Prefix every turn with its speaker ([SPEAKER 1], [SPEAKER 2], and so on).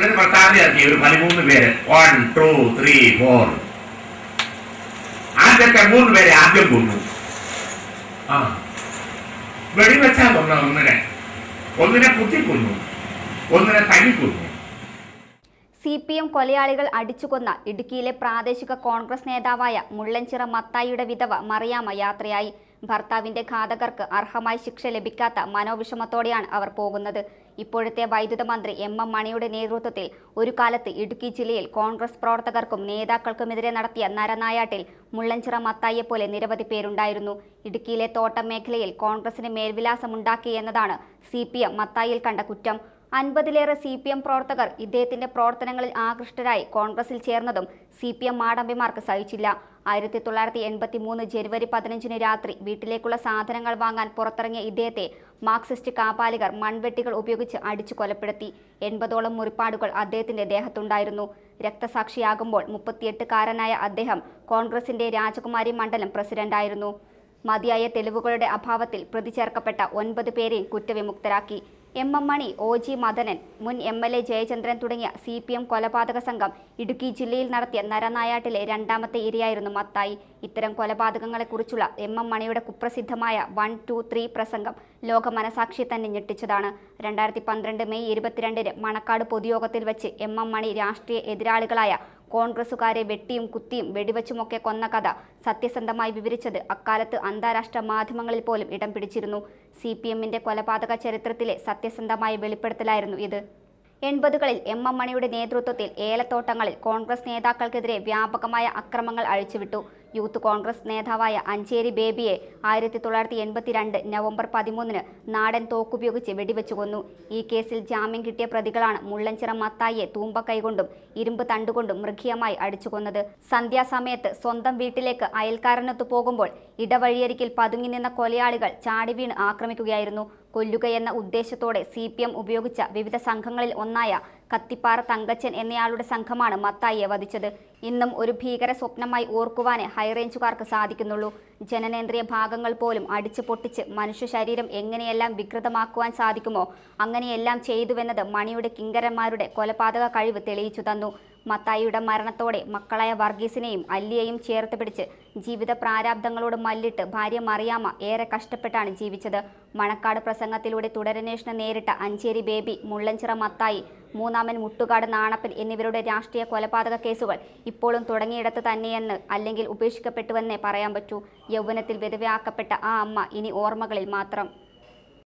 [SPEAKER 1] എന്നിട്ട് പ്രസ്താവന ഇറക്കി ഒരു പതിമൂന്ന് പേര് വൺ ടു ത്രീ ഫോർ ആദ്യത്തെ മൂന്ന് പേരെ ആദ്യം കൊന്നു ആ വെടിവെച്ചാ കൊന്ന ഒന്നിനെ ഒന്നിനെ കുത്തിക്കൊന്നു ഒന്നിനെ തല്ലിക്കൊന്നു
[SPEAKER 2] സി പി എം കൊലയാളികൾ അടിച്ചുകൊന്ന ഇടുക്കിയിലെ പ്രാദേശിക കോൺഗ്രസ് നേതാവായ മുള്ളൻചിറ മത്തായിയുടെ വിധവ മറിയാമ്മ യാത്രയായി ഭർത്താവിന്റെ ഘാതകർക്ക് അർഹമായ ശിക്ഷ ലഭിക്കാത്ത മനോവിഷമത്തോടെയാണ് അവർ പോകുന്നത് ഇപ്പോഴത്തെ വൈദ്യുത മന്ത്രി എം എം മണിയുടെ നേതൃത്വത്തിൽ ഒരു കാലത്ത് ഇടുക്കി ജില്ലയിൽ കോൺഗ്രസ് പ്രവർത്തകർക്കും നേതാക്കൾക്കുമെതിരെ നടത്തിയ നരനായാട്ടിൽ മുള്ളൻചിറ മത്തായിയെ പോലെ നിരവധി പേരുണ്ടായിരുന്നു ഇടുക്കിയിലെ തോട്ടം മേഖലയിൽ കോൺഗ്രസിന് മേൽവിലാസമുണ്ടാക്കി എന്നതാണ് സി പി എം മത്തായിയിൽ കണ്ട കുറ്റം അൻപതിലേറെ സി പി എം പ്രവർത്തകർ ഇദ്ദേഹത്തിന്റെ പ്രവർത്തനങ്ങളിൽ ആകൃഷ്ടരായി കോൺഗ്രസിൽ ചേർന്നതും സി പി എം മാടമ്പിമാർക്ക് സഹിച്ചില്ല ആയിരത്തി തൊള്ളായിരത്തി എൺപത്തി മൂന്ന് ജനുവരി പതിനഞ്ചിന് രാത്രി വീട്ടിലേക്കുള്ള സാധനങ്ങൾ വാങ്ങാൻ പുറത്തിറങ്ങിയ ഇദ്ദേഹത്തെ മാർക്സിസ്റ്റ് കാപാലികർ മൺവെട്ടികൾ ഉപയോഗിച്ച് അടിച്ചു കൊലപ്പെടുത്തി എൺപതോളം മുറിപ്പാടുകൾ അദ്ദേഹത്തിന്റെ ദേഹത്തുണ്ടായിരുന്നു രക്തസാക്ഷിയാകുമ്പോൾ മുപ്പത്തിയെട്ടുകാരനായ അദ്ദേഹം കോൺഗ്രസിന്റെ രാജകുമാരി മണ്ഡലം പ്രസിഡന്റായിരുന്നു മതിയായ തെളിവുകളുടെ അഭാവത്തിൽ പ്രതി ചേർക്കപ്പെട്ട ഒൻപത് പേരെയും കുറ്റവിമുക്തരാക്കി M M Mani O G Madanan മുൻ എം എൽ എ ജയചന്ദ്രൻ തുടങ്ങിയ സി പി എം കൊലപാതക സംഘം ഇടുക്കി ജില്ലയിൽ നടത്തിയ നരനായാട്ടിലെ രണ്ടാമത്തെ ഇരയായിരുന്നു മത്തായി ഇത്തരം കൊലപാതകങ്ങളെക്കുറിച്ചുള്ള എം എം മണിയുടെ കുപ്രസിദ്ധമായ വൺ ടു ത്രീ പ്രസംഗം ലോക മനസാക്ഷി തന്നെ ഞെട്ടിച്ചതാണ് രണ്ടായിരത്തി പന്ത്രണ്ട് മെയ് ഇരുപത്തിരണ്ടിന് മണക്കാട് പൊതുയോഗത്തിൽ വെച്ച് എം എം മണി രാഷ്ട്രീയ എതിരാളികളായ കോൺഗ്രസുകാരെ വെട്ടിയും കുത്തിയും വെടിവെച്ചുമൊക്കെ കൊന്ന കഥ സത്യസന്ധമായി വിവരിച്ചത് അക്കാലത്ത് അന്താരാഷ്ട്ര മാധ്യമങ്ങളിൽ പോലും ഇടം പിടിച്ചിരുന്നു സി പി എമ്മിന്റെ കൊലപാതക ചരിത്രത്തിലെ സത്യസന്ധമായ വെളിപ്പെടുത്തലായിരുന്നു ഇത് എൺപതുകളിൽ എം എം മണിയുടെ നേതൃത്വത്തിൽ ഏലത്തോട്ടങ്ങളിൽ കോൺഗ്രസ് നേതാക്കൾക്കെതിരെ വ്യാപകമായ അക്രമങ്ങൾ അഴിച്ചുവിട്ടു യൂത്ത് കോൺഗ്രസ് നേതാവായ അഞ്ചേരി ബേബിയെ ആയിരത്തി തൊള്ളായിരത്തി എൺപത്തിരണ്ട് നവംബർ പതിമൂന്നിന് നാടൻ തോക്കുപയോഗിച്ച് വെടിവെച്ചു കൊന്നു ഈ കേസിൽ ജാമ്യം കിട്ടിയ പ്രതികളാണ് മുള്ളൻചിറ മത്തായിയെ തൂമ്പക്കൈകൊണ്ടും ഇരുമ്പ് തണ്ടുകൊണ്ടും മൃഗീയമായി അടിച്ചു കൊന്നത് സന്ധ്യാസമയത്ത് സ്വന്തം വീട്ടിലേക്ക് അയൽക്കാരനൊത്തു പോകുമ്പോൾ ഇടവഴിയരികിൽ പതുങ്ങി നിന്ന കൊലയാളികൾ ചാടി വീണ് ആക്രമിക്കുകയായിരുന്നു കൊല്ലുകയെന്ന ഉദ്ദേശത്തോടെ സി പി എം ഉപയോഗിച്ച വിവിധ സംഘങ്ങളിൽ ഒന്നായ കത്തിപ്പാറ തങ്കച്ചൻ എന്നയാളുടെ സംഘമാണ് മത്തായിയെ വധിച്ചത് ഇന്നും ഒരു ഭീകര സ്വപ്നമായി ഓർക്കുവാനേ ഹൈറേഞ്ചുകാർക്ക് സാധിക്കുന്നുള്ളൂ ജനനേന്ദ്രിയ ഭാഗങ്ങൾ പോലും അടിച്ചു പൊട്ടിച്ച് മനുഷ്യ ശരീരം എങ്ങനെയെല്ലാം വികൃതമാക്കുവാൻ സാധിക്കുമോ അങ്ങനെയെല്ലാം ചെയ്തുവെന്നത് മണിയുടെ കിങ്കരന്മാരുടെ കൊലപാതക കഴിവ് തെളിയിച്ചു തന്നു മത്തായിയുടെ മരണത്തോടെ മക്കളായ വർഗീസിനെയും അല്ലിയെയും ചേർത്ത് പിടിച്ച് ജീവിത പ്രാരാബ്ദങ്ങളോട് മല്ലിട്ട് ഭാര്യ മറിയാമ്മ ഏറെ കഷ്ടപ്പെട്ടാണ് ജീവിച്ചത് മണക്കാട് പ്രസംഗത്തിലൂടെ തുടരന്വേഷണം നേരിട്ട അഞ്ചേരി ബേബി മുള്ളഞ്ചിറ മത്തായി മൂന്നാമൻ മുട്ടുകാട് നാണപ്പൻ എന്നിവരുടെ രാഷ്ട്രീയ കൊലപാതക കേസുകൾ ഇപ്പോഴും തുടങ്ങിയിടത്ത് തന്നെയെന്ന് അല്ലെങ്കിൽ ഉപേക്ഷിക്കപ്പെട്ടുവെന്നേ പറയാൻ പറ്റൂ യൗവനത്തിൽ വിധവയാക്കപ്പെട്ട ആ അമ്മ ഇനി ഓർമ്മകളിൽ മാത്രം